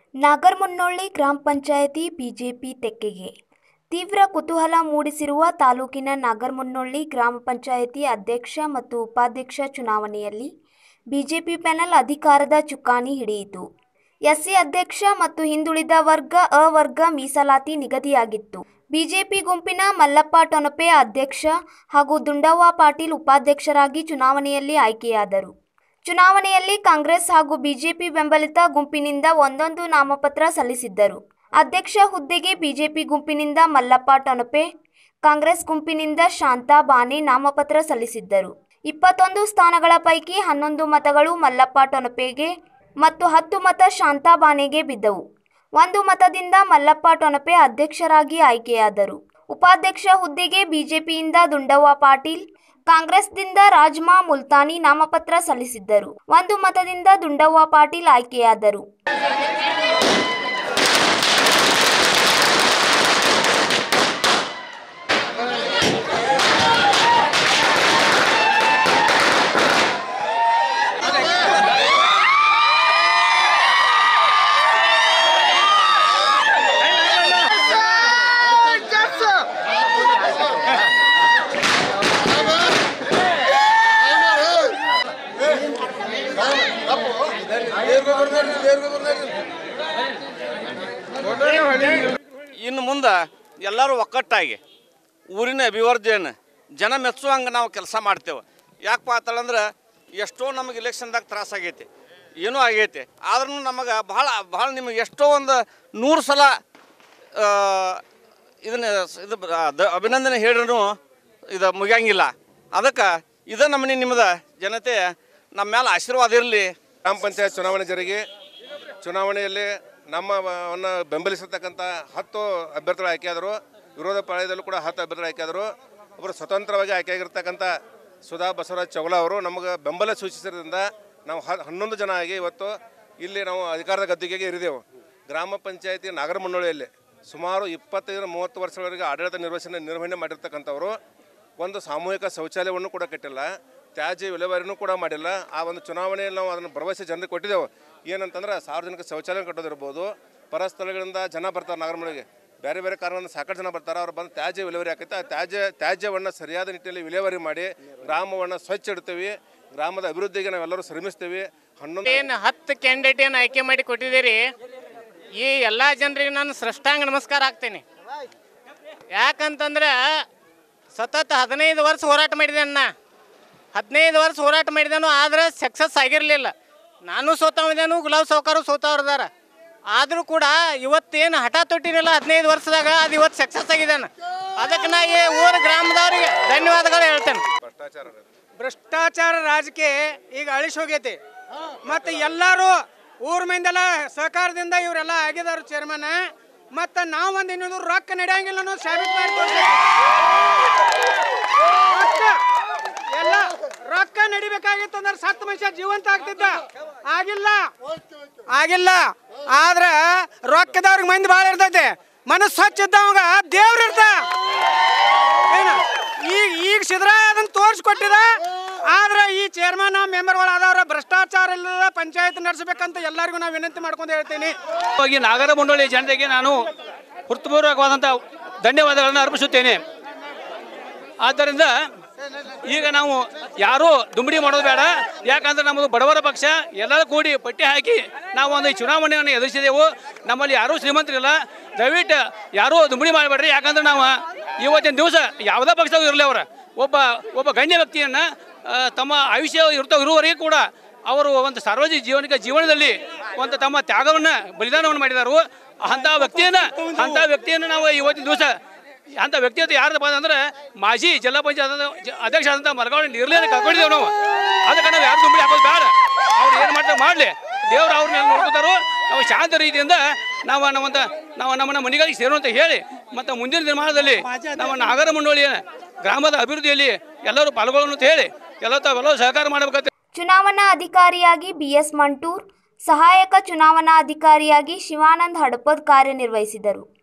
ನಾಗರಮುನ್ನೋಳ್ಳಿ ಗ್ರಾಮ ಪಂಚಾಯತಿ ಬಿಜೆಪಿ ತೆಕ್ಕೆಗೆ ತೀವ್ರ ಕುತೂಹಲ ಮೂಡಿಸಿರುವ ತಾಲೂಕಿನ ನಾಗರಮುನ್ನೋಳ್ಳಿ ಗ್ರಾಮ ಪಂಚಾಯತಿ ಅಧ್ಯಕ್ಷ ಮತ್ತು ಉಪಾಧ್ಯಕ್ಷ ಚುನಾವಣೆಯಲ್ಲಿ ಬಿಜೆಪಿ ಪ್ಯಾನೆಲ್ ಅಧಿಕಾರದ ಚುಕ್ಕಾಣಿ ಹಿಡಿಯಿತು ಎಸ್ಸಿ ಅಧ್ಯಕ್ಷ ಮತ್ತು ಹಿಂದುಳಿದ ವರ್ಗ ಅ ವರ್ಗ ಮೀಸಲಾತಿ ನಿಗದಿಯಾಗಿತ್ತು ಬಿಜೆಪಿ ಗುಂಪಿನ ಮಲ್ಲಪ್ಪ ಟೊನಪೆ ಅಧ್ಯಕ್ಷ ಹಾಗೂ ದುಂಡವ್ವ ಪಾಟೀಲ್ ಉಪಾಧ್ಯಕ್ಷರಾಗಿ ಚುನಾವಣೆಯಲ್ಲಿ ಆಯ್ಕೆಯಾದರು ಚುನಾವಣೆಯಲ್ಲಿ ಕಾಂಗ್ರೆಸ್ ಹಾಗೂ ಬಿಜೆಪಿ ಬೆಂಬಲಿತ ಗುಂಪಿನಿಂದ ಒಂದೊಂದು ನಾಮಪತ್ರ ಸಲ್ಲಿಸಿದ್ದರು ಅಧ್ಯಕ್ಷ ಹುದ್ದೆಗೆ ಬಿಜೆಪಿ ಗುಂಪಿನಿಂದ ಮಲ್ಲಪ್ಪ ಟೊನಪೆ ಕಾಂಗ್ರೆಸ್ ಗುಂಪಿನಿಂದ ಶಾಂತಾ ಬಾನೆ ನಾಮಪತ್ರ ಸಲ್ಲಿಸಿದ್ದರು ಇಪ್ಪತ್ತೊಂದು ಸ್ಥಾನಗಳ ಪೈಕಿ ಹನ್ನೊಂದು ಮತಗಳು ಮಲ್ಲಪ್ಪ ಟೊನಪೆಗೆ ಮತ್ತು ಹತ್ತು ಮತ ಶಾಂತಾ ಬಾನೆಗೆ ಬಿದ್ದವು ಒಂದು ಮತದಿಂದ ಮಲ್ಲಪ್ಪ ಟೊನಪೆ ಅಧ್ಯಕ್ಷರಾಗಿ ಆಯ್ಕೆಯಾದರು ಉಪಾಧ್ಯಕ್ಷ ಹುದ್ದೆಗೆ ಬಿಜೆಪಿಯಿಂದ ದುಂಡವ್ವ ಪಾಟೀಲ್ ಕಾಂಗ್ರೆಸ್ದಿಂದ ರಾಜ್ಮಾ ಮುಲ್ತಾನಿ ನಾಮಪತ್ರ ಸಲ್ಲಿಸಿದ್ದರು ಒಂದು ಮತದಿಂದ ದುಂಡವ್ವ ಪಾಟೀಲ್ ಆಯ್ಕೆಯಾದರು ಇನ್ನು ಮುಂದೆ ಎಲ್ಲರೂ ಒಕ್ಕಟ್ಟಾಗಿ ಊರಿನ ಅಭಿವೃದ್ಧಿಯನ್ನು ಜನ ಮೆಚ್ಚುವಂಗೆ ನಾವು ಕೆಲಸ ಮಾಡ್ತೇವೆ ಯಾಕಪ್ಪ ಅಂತಂದ್ರೆ ಎಷ್ಟೋ ನಮಗೆ ಇಲೆಕ್ಷನ್ದಾಗ ತ್ರಾಸ ಆಗೈತಿ ಏನೂ ಆಗೈತಿ ಆದ್ರೂ ನಮಗೆ ಭಾಳ ಭಾಳ ನಿಮಗೆ ಎಷ್ಟೋ ಒಂದು ನೂರು ಸಲ ಆ, ಇದನ್ನ ಸ- ಇದು ಬ- ದ- ಅಭಿನಂದನೆ ಹೇಳಿದ್ರು ಇದು ಮುಗಿಯಂಗಿಲ್ಲ ಅದಕ್ಕೆ ಇದ ನಮ್ಮನೆ ನಿಮ್ಮದ ಜನತೆ ನಮ್ಮ ಮೇಲೆ ಆಶೀರ್ವಾದ ಇರಲಿ ಗ್ರಾಮ ಪಂಚಾಯತ್ ಚುನಾವಣೆ ಜರುಗಿ ಚುನಾವಣೆಯಲ್ಲಿ ನಮ್ಮವನ್ನು ಬೆಂಬಲಿಸಿರ್ತಕ್ಕಂಥ ಹತ್ತು ಅಭ್ಯರ್ಥಿಗಳು ಆಯ್ಕೆಯಾದರು ವಿರೋಧ ಪಾಳ್ಯದಲ್ಲೂ ಕೂಡ ಹತ್ತು ಅಭ್ಯರ್ಥಿಗಳು ಆಯ್ಕೆಯಾದರು ಒಬ್ಬರು ಸ್ವತಂತ್ರವಾಗಿ ಆಯ್ಕೆಯಾಗಿರ್ತಕ್ಕಂಥ ಸುಧಾ ಬಸವರಾಜ್ ಚೌಲ ಅವರು ನಮಗೆ ಬೆಂಬಲ ಸೂಚಿಸಿದ್ರಿಂದ ನಾವು ಹ ಹನ್ನೊಂದು ಜನ ಆಗಿ ಇವತ್ತು ಇಲ್ಲಿ ನಾವು ಅಧಿಕಾರದ ಗದ್ದುಗೆಗೆ ಇರಿದೆವು ಗ್ರಾಮ ಪಂಚಾಯತಿ ನಾಗರಮುನ್ನೋಳಿಯಲ್ಲಿ ಸುಮಾರು ಇಪ್ಪತ್ತೈದು ಮೂವತ್ತು ವರ್ಷಗಳವರೆಗೆ ಆಡಳಿತ ನಿರ್ವಹಣೆ ನಿರ್ವಹಣೆ ಮಾಡಿರ್ತಕ್ಕಂಥವರು ಒಂದು ಸಾಮೂಹಿಕ ಶೌಚಾಲಯವನ್ನು ಕೂಡ ಕಟ್ಟಿಲ್ಲ ತ್ಯಾಜ್ಯ ವಿಲೇವಾರಿನೂ ಕೂಡ ಮಾಡಿಲ್ಲ ಆ ಒಂದು ಚುನಾವಣೆಯಲ್ಲಿ ನಾವು ಅದನ್ನು ಭರವಸೆ ಜನರಿಗೆ ಕೊಟ್ಟಿದ್ದೆವು ಏನಂತಂದ್ರೆ ಸಾರ್ವಜನಿಕ ಶೌಚಾಲಯ ಕಟ್ಟೋದಿರ್ಬೋದು ಪರ ಸ್ಥಳಗಳಿಂದ ಜನ ಬರ್ತಾರೆ ನಾಗರಮನೆಗೆ ಬೇರೆ ಬೇರೆ ಕಾರಣದಿಂದ ಸಾಕಷ್ಟು ಜನ ಬರ್ತಾರೆ ಅವ್ರು ಬಂದು ತ್ಯಾಜ್ಯ ವಿಲೇವಾರಿ ಆಕೈತೆ ಆ ತ್ಯಾಜ್ಯ ತ್ಯಾಜ್ಯವನ್ನು ಸರಿಯಾದ ನಿಟ್ಟಿನಲ್ಲಿ ವಿಲೇವಾರಿ ಮಾಡಿ ಗ್ರಾಮವನ್ನು ಸ್ವಚ್ಛ ಇಡ್ತೀವಿ ಗ್ರಾಮದ ಅಭಿವೃದ್ಧಿಗೆ ನಾವೆಲ್ಲರೂ ಶ್ರಮಿಸ್ತೀವಿ ಹನ್ನೊಂದು ಏನು ಹತ್ತು ಕ್ಯಾಂಡಿಡೇಟ್ ಏನು ಆಯ್ಕೆ ಮಾಡಿ ಕೊಟ್ಟಿದ್ದೀರಿ ಈ ಎಲ್ಲ ಜನರಿಗೆ ನಾನು ಸೃಷ್ಟಾಂಗ ನಮಸ್ಕಾರ ಹಾಕ್ತೀನಿ ಯಾಕಂತಂದ್ರೆ ಸತತ ಹದಿನೈದು ವರ್ಷ ಹೋರಾಟ ಮಾಡಿದ್ದೇನೆ ನಾ ಹದಿನೈದು ವರ್ಷ ಹೋರಾಟ ಮಾಡಿದೆನು ಆದ್ರೆ ಸಕ್ಸಸ್ ಆಗಿರಲಿಲ್ಲ ನಾನು ಸೋತವಿದ್ದೇನು ಗುಲಾಬ್ ಸಾವ್ಕಾರು ಸೋತವ್ರದಾರ ಆದರೂ ಕೂಡ ಇವತ್ತೇನು ಹಠ ತೊಟ್ಟಿನಿಲ್ಲ ಹದಿನೈದು ವರ್ಷದಾಗ ಅದು ಇವತ್ತು ಸಕ್ಸಸ್ ಆಗಿದ್ದಾನೆ ಅದಕ್ಕೆ ನಾ ಈ ಊರ ಗ್ರಾಮದವ್ರಿಗೆ ಧನ್ಯವಾದಗಳು ಹೇಳ್ತೇನೆ ಭ್ರಷ್ಟಾಚಾರ ಭ್ರಷ್ಟಾಚಾರ ರಾಜಕೀಯ ಈಗ ಅಳಿಸಿ ಹೋಗೈತಿ ಮತ್ತು ಎಲ್ಲರೂ ಊರ ಮಂದೆಲ್ಲ ಸಹಕಾರದಿಂದ ಇವರೆಲ್ಲ ಆಗಿದಾರು ಚೇರ್ಮನ್ ಮತ್ತು ನಾವು ಒಂದು ಇನ್ನೊಂದು ರೊಕ್ಕ ನಡೆಯಂಗಿಲ್ಲ ಅನ್ನೋದು ಸಾಬೀತು ಮಾಡಿ ತೋರ್ಸೈತಿ. ರೊಕ್ಕ ಎಲ್ಲ ರೊಕ್ಕ ನಡಿಬೇಕಾಗಿತ್ತು ಅಂದ್ರೆ ಸತ್ತು ಮನುಷ್ಯ ಜೀವಂತ ಆಗ್ತಿದ್ದ ಆಗಿಲ್ಲ ಆಗಿಲ್ಲ ಆದ್ರೆ ರೊಕ್ಕದವ್ರಿಗೆ ಮಂದಿ ಭಾಳ ಇರ್ತೈತೆ ಮನಸ್ಸು ಸ್ವಚ್ಛ ಇದ್ದವಾಗ ದೇವ್ರು ಇರ್ತ ಏನು ಈಗ ಈಗ ಸಿದ್ದರಾಯ ಅದನ್ನ ತೋರಿಸ್ಕೊಟ್ಟಿದ ಆದ್ರೆ ಈ ಚೇರ್ಮನ್ ಮೆಂಬರ್ಗಳು ಆದವ್ರ ಭ್ರಷ್ಟಾಚಾರ ಇಲ್ಲದ ಪಂಚಾಯತ್ ನಡೆಸಬೇಕಂತ ಎಲ್ಲರಿಗೂ ನಾವು ವಿನಂತಿ ಮಾಡ್ಕೊಂಡು ಹೇಳ್ತೀನಿ ಹೋಗಿ ನಾಗರಮಂಡಳಿ ಜನತೆಗೆ ನಾನು ಹೃತ್ಪೂರ್ವಕವಾದಂಥ ಧನ್ಯವಾದಗಳನ್ನು ಅರ್ಪಿಸುತ್ತೇನೆ ಆದ್ದರಿಂದ ಈಗ ನಾವು ಯಾರೂ ದುಂಬಡಿ ಮಾಡೋದು ಬೇಡ ಯಾಕಂದ್ರೆ ನಮ್ಮದು ಬಡವರ ಪಕ್ಷ ಎಲ್ಲರೂ ಕೂಡಿ ಪಟ್ಟಿ ಹಾಕಿ ನಾವು ಒಂದು ಈ ಚುನಾವಣೆಯನ್ನು ಎದುರಿಸಿದೆವು ನಮ್ಮಲ್ಲಿ ಯಾರೂ ಶ್ರೀಮಂತರಿಲ್ಲ ದಯವಿಟ್ಟು ಯಾರೂ ದುಂಬಡಿ ಮಾಡಬೇಡ್ರಿ ಯಾಕಂದ್ರೆ ನಾವು ಇವತ್ತಿನ ದಿವಸ ಯಾವುದೇ ಪಕ್ಷದಾಗ ಇರಲಿ ಅವರ ಒಬ್ಬ ಒಬ್ಬ ಗಣ್ಯ ವ್ಯಕ್ತಿಯನ್ನು ಆ, ತಮ್ಮ ಆಯುಷ್ಯ ಇರ್ತಾ ಇರುವವರೆಗೆ ಕೂಡ ಅವರು ಒಂದು ಸಾರ್ವಜನಿಕ ಜೀವನಿಕ ಜೀವನದಲ್ಲಿ ಒಂದು ತಮ್ಮ ತ್ಯಾಗವನ್ನು ಬಲಿದಾನವನ್ನು ಮಾಡಿದರು ಅಂಥ ವ್ಯಕ್ತಿಯನ್ನು ಅಂಥ ವ್ಯಕ್ತಿಯನ್ನು ನಾವು ಇವತ್ತಿನ ದಿವಸ ಅಂಥ ವ್ಯಕ್ತಿ ಅಂತ ಯಾರದಪ್ಪ ಅಂದ್ರೆ ಮಾಜಿ ಜಿಲ್ಲಾ ಪಂಚಾಯತ್ ಅಧ್ಯಕ್ಷ ಆದಂಥ ಮರಗಾವಳಿ ನಿರ್ಲಯನ ಕಳ್ಕೊಂಡಿದ್ದೇವೆ ನಾವು ಅದಕ್ಕೆ ನಾವು ಯಾರು ದುಂಬಡಿ ಹಾಕೋದು ಬೇಡ ಅವ್ರು ಏನು ಮಾಡ್ತಾರೆ ಮಾಡಲಿ ದೇವ್ರು ಅವ್ರ ಮೇಲೆ ನೋಡ್ಕೊತಾರೋ ನಾವು ಶಾಂತ ರೀತಿಯಿಂದ ನಾವು ನಮ್ಮಂತ ನಾವು ನಮ್ಮನ್ನ ಮನೆಗಳಿಗೆ ಸೇರು ಅಂತ ಹೇಳಿ ಮತ್ತು ಮುಂದಿನ ನಿರ್ಮಾಣದಲ್ಲಿ ನಮ್ಮ ನಾಗರ ಮಂಡಳಿಯ ಗ್ರಾಮದ ಅಭಿವೃದ್ಧಿಯಲ್ಲಿ ಎಲ್ಲರೂ ಪಾಲ್ಗೊಳ್ಳೋಣ ಅಂತ ಹೇಳಿ ಎಲ್ಲ ತಾವೆಲ್ಲರೂ ಸಹಕಾರ ಮಾಡಬೇಕಂತ ಚುನಾವಣಾ ಅಧಿಕಾರಿಯಾಗಿ ಬಿಎಸ್ ಮಂಟೂರ್ ಸಹಾಯಕ ಚುನಾವಣಾ ಅಧಿಕಾರಿಯಾಗಿ ಶಿವಾನಂದ್ ಹಡಪದ್ ಕಾರ್ಯನಿರ್ವಹಿಸಿದರು